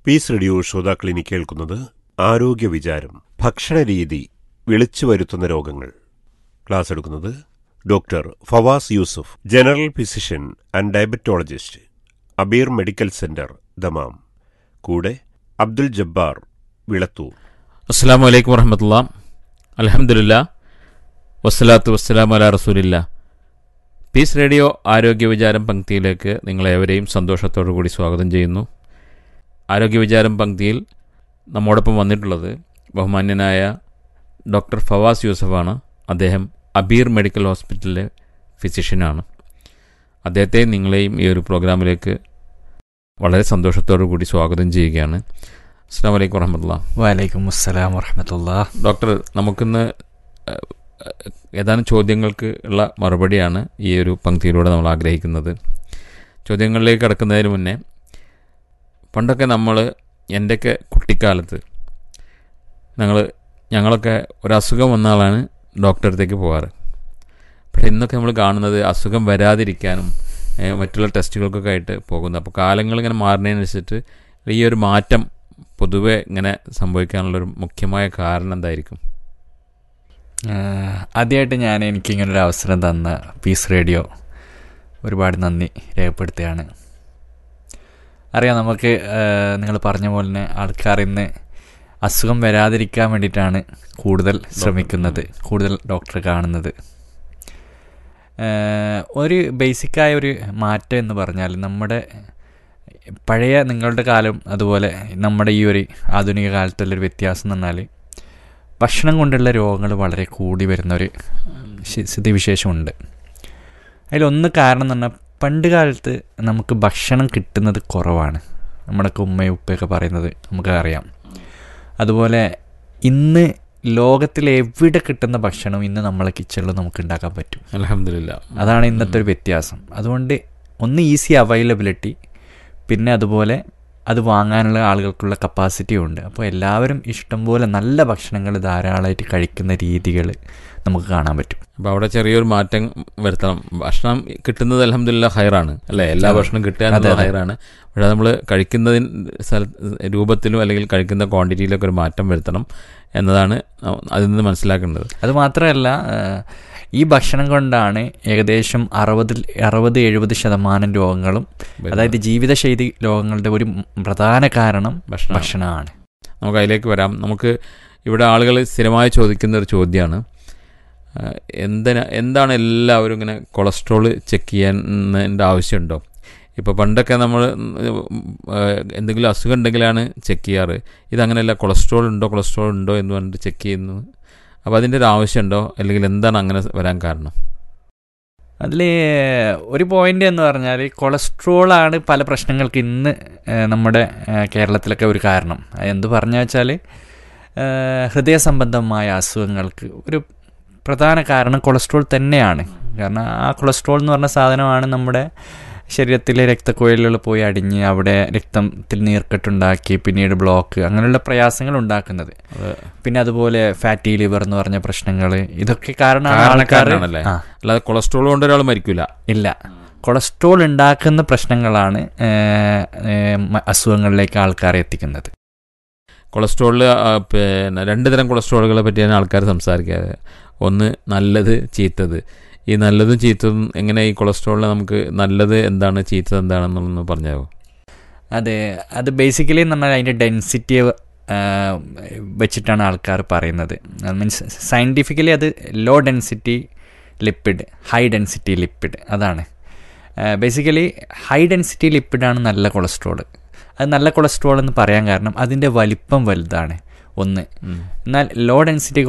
Piece radio ശ്രോതാക്കൾ ഇനി കേൾക്കുന്നത് ആരോഗ്യ വിചാരം ഭക്ഷണരീതി വിളിച്ചു വരുത്തുന്ന രോഗങ്ങൾ ക്ലാസ് എടുക്കുന്നത് doctor Fawaz Yusuf general physician and diabetologist Abeer medical centre Dammam കൂടെ അബ്ദുൽ ജബ്ബാർ വിളത്തൂർ അസ്സാം വലൈക്കും വറഹമത്തുള്ള അലഹമുല്ല വസ്സലാത്തു വസ്സലാം അല റസൂലില്ല പീസ് റേഡിയോ ആരോഗ്യ വിചാരം പങ്ക്തിയിലേക്ക് നിങ്ങളേവരെയും സന്തോഷത്തോടു കൂടി സ്വാഗതം ചെയ്യുന്നു ആരോഗ്യ വിചാരം പങ്ക്തിയിൽ നമ്മോടൊപ്പം വന്നിട്ടുള്ളത് ബഹുമാന്യനായ ഡോക്ടർ ഫവാസ് യൂസഫാണ് അദ്ദേഹം അബീർ മെഡിക്കൽ ഹോസ്പിറ്റലിലെ ഫിസിഷ്യനാണ് അദ്ദേഹത്തെ നിങ്ങളെയും ഈ ഒരു പ്രോഗ്രാമിലേക്ക് വളരെ സന്തോഷത്തോടു കൂടി സ്വാഗതം ചെയ്യുകയാണ് അസ്സാം വലൈക്കും വറഹമത്തുള്ള വലൈക്കും അസ്സലാം വറഹമത്തുള്ള ഡോക്ടർ നമുക്കിന്ന് ഏഹ്, ഏതാനും ചോദ്യങ്ങൾക്ക് ഉള്ള മറുപടിയാണ് ഈ ഒരു പങ്ക്തിയിലൂടെ നമ്മൾ ആഗ്രഹിക്കുന്നത് ചോദ്യങ്ങളിലേക്ക് കടക്കുന്നതിന് മുന്നേ പണ്ടൊക്കെ നമ്മൾ എൻ്റെയൊക്കെ കുട്ടിക്കാലത്ത് ഞങ്ങൾ ഞങ്ങളൊക്കെ ഒരു അസുഖം വന്ന ആളാണ് ഡോക്ടറെ അടുത്തേക്ക് പോകാറ് പക്ഷേ ഇന്നൊക്കെ നമ്മൾ കാണുന്നത് അസുഖം വരാതിരിക്കാനും ഏഹ്, മറ്റുള്ള ടെസ്റ്റുകൾക്കൊക്കെ ആയിട്ട് പോകുന്നു അപ്പോൾ കാലങ്ങൾ ഇങ്ങനെ മാറുന്നതിനനുസരിച്ചിട്ട് ഈ ഒരു മാറ്റം പൊതുവെ ഇങ്ങനെ സംഭവിക്കാനുള്ളൊരു മുഖ്യമായ കാരണം എന്തായിരിക്കും ആദ്യമായിട്ട് ഞാൻ എനിക്കിങ്ങനൊരു അവസരം തന്ന പീസ് റേഡിയോ ഒരുപാട് നന്ദി രേഖപ്പെടുത്തുകയാണ് അറിയാം നമുക്ക് നിങ്ങൾ പറഞ്ഞ പോലെ തന്നെ ആൾക്കാർ ഇന്ന് അസുഖം വരാതിരിക്കാൻ വേണ്ടിയിട്ടാണ് കൂടുതൽ ശ്രമിക്കുന്നത് കൂടുതൽ ഡോക്ടറെ കാണുന്നത് ഏഹ്, ഒരു ബേസിക്കായ ഒരു മാറ്റം എന്ന് പറഞ്ഞാൽ നമ്മുടെ പഴയ നിങ്ങളുടെ കാലം അതുപോലെ നമ്മുടെ ഈ ഒരു ആധുനിക കാലത്തുള്ളൊരു വ്യത്യാസം എന്ന് പറഞ്ഞാൽ ഭക്ഷണം കൊണ്ടുള്ള രോഗങ്ങൾ വളരെ കൂടി വരുന്ന ഒരു ശി- സ്ഥിതിവിശേഷമുണ്ട് അതിലൊന്ന് കാരണം എന്ന് പറഞ്ഞാൽ പണ്ട് കാലത്ത് നമുക്ക് ഭക്ഷണം കിട്ടുന്നത് കുറവാണ് നമ്മുടെയൊക്കെ ഉമ്മയും ഉപ്പയൊക്കെ പറയുന്നത് നമുക്ക് അറിയാം അതുപോലെ ഇന്ന് ലോകത്തിൽ എവിടെ കിട്ടുന്ന ഭക്ഷണം ഇന്ന് നമ്മളെ കിച്ചണിൽ നമുക്ക് ഉണ്ടാക്കാൻ പറ്റും അലഹമില്ല അതാണ് ഇന്നത്തെ ഒരു വ്യത്യാസം അതുകൊണ്ട് ഒന്ന് ഈസി അവൈലബിലിറ്റി പിന്നെ അതുപോലെ അത് വാങ്ങാനുള്ള ആളുകൾക്കുള്ള കപ്പാസിറ്റി ഉണ്ട് അപ്പോൾ എല്ലാവരും ഇഷ്ടംപോലെ നല്ല ഭക്ഷണങ്ങൾ ധാരാളമായിട്ട് കഴിക്കുന്ന രീതികൾ നമുക്ക് കാണാൻ പറ്റും അപ്പോൾ അവിടെ ചെറിയൊരു മാറ്റം വരുത്തണം ഭക്ഷണം കിട്ടുന്നത് അലഹമില്ല ഹയറാണ് അല്ലേ എല്ലാ അതെ. ഭക്ഷണം കിട്ടുക അതെ, എന്നുള്ളത് അതെ. ഹയറാണ് പക്ഷേ നമ്മൾ കഴിക്കുന്നതിന് സ്ഥല രൂപത്തിലും അല്ലെങ്കിൽ കഴിക്കുന്ന ക്വാണ്ടിറ്റിയിലൊക്കെ ഒരു മാറ്റം വരുത്തണം എന്നതാണ് അതിൽ നിന്ന് മനസ്സിലാക്കേണ്ടത് അത് മാത്രമല്ല ഏഹ്, ഈ ഭക്ഷണം കൊണ്ടാണ് ഏകദേശം അറുപത് അറുപത് എഴുപത് ശതമാനം രോഗങ്ങളും അതായത് ജീവിതശൈലി രോഗങ്ങളുടെ ഒരു പ്രധാന കാരണം ഭക്ഷണം ഭക്ഷണമാണ് നമുക്ക് അതിലേക്ക് വരാം നമുക്ക് ഇവിടെ ആളുകൾ സ്ഥിരമായി ചോദിക്കുന്ന ഒരു ചോദ്യമാണ് എന്തിനാ എന്താണ് എല്ലാവരും ഇങ്ങനെ കൊളസ്ട്രോൾ ചെക്ക് ചെയ്യാൻ ആവശ്യമുണ്ടോ ഇപ്പോൾ പണ്ടൊക്കെ നമ്മൾ എന്തെങ്കിലും അസുഖം ഉണ്ടെങ്കിലാണ് ചെക്ക് ചെയ്യാറ് ഇതങ്ങനെയല്ല കൊളസ്ട്രോൾ ഉണ്ടോ കൊളസ്ട്രോൾ ഉണ്ടോ എന്ന് പറഞ്ഞിട്ട് ചെക്ക് ചെയ്യുന്നു അപ്പോൾ അതിൻ്റെ ഒരു ആവശ്യമുണ്ടോ അല്ലെങ്കിൽ എന്താണ് അങ്ങനെ വരാൻ കാരണം അതിൽ ഒരു പോയിന്റ് എന്ന് പറഞ്ഞാൽ കൊളസ്ട്രോളാണ് പല പ്രശ്നങ്ങൾക്ക് ഇന്ന് ഏഹ്, നമ്മുടെ ഏഹ്, കേരളത്തിലൊക്കെ ഒരു കാരണം അത് എന്ത് പറഞ്ഞു വെച്ചാൽ ഹൃദയ സംബന്ധമായ അസുഖങ്ങൾക്ക് ഒരു പ്രധാന കാരണം കൊളസ്ട്രോൾ തന്നെയാണ് കാരണം ആ കൊളസ്ട്രോൾ എന്ന് പറഞ്ഞ സാധനമാണ് നമ്മുടെ ശരീരത്തിലെ രക്തക്കുഴലുകൾ പോയി അടിഞ്ഞ് അവിടെ രക്തത്തിൽ നീർക്കെട്ടുണ്ടാക്കി പിന്നീട് ബ്ലോക്ക് അങ്ങനെയുള്ള പ്രയാസങ്ങൾ ഉണ്ടാക്കുന്നത് അത് പിന്നെ അതുപോലെ ഫാറ്റി ലിവർ എന്ന് പറഞ്ഞ പ്രശ്നങ്ങൾ ഇതൊക്കെ കാരണമാണ് ആൾക്കാർ കാരണക്കാരനാണല്ലേ ആ അല്ലാതെ കൊളസ്ട്രോൾ കൊണ്ട് ഒരാൾ മരിക്കില്ല ഇല്ല കൊളസ്ട്രോൾ ഉണ്ടാക്കുന്ന പ്രശ്നങ്ങളാണ് ഏഹ്, ഏഹ്, മ- അസുഖങ്ങളിലേക്ക് ആൾക്കാരെ എത്തിക്കുന്നത് കൊളസ്ട്രോളിൽ പിന്നെ രണ്ട് തരം കൊളസ്ട്രോളുകളെ പറ്റിയാണ് ആൾക്കാർ സംസാരിക്കാറ് ഒന്ന് നല്ലത് ചീത്തത് ഈ നല്ലതും ചീത്തതും എങ്ങനെ ഈ കൊളസ്ട്രോളിൽ നമുക്ക് നല്ലത് എന്താണ് ചീത്തത് എന്താണെന്നൊന്ന് പറഞ്ഞാവോ അതെ അത് ബേസിക്കലി എന്ന് പറഞ്ഞാൽ അതിൻ്റെ ഡെൻസിറ്റി വെച്ചിട്ടാണ് ആൾക്കാർ പറയുന്നത് മീൻസ് സയൻറ്റിഫിക്കലി അത് low density lipid high density lipid അതാണ് ബേസിക്കലി ഹൈ ഡെൻസിറ്റി ലിപ്പിഡാണ് നല്ല കൊളസ്ട്രോൾ അത് നല്ല കൊളസ്ട്രോൾ എന്ന് പറയാൻ കാരണം അതിൻ്റെ വലിപ്പം വലുതാണ് ഒന്ന് ഉം. എന്നാൽ ലോ ഡെൻസിറ്റി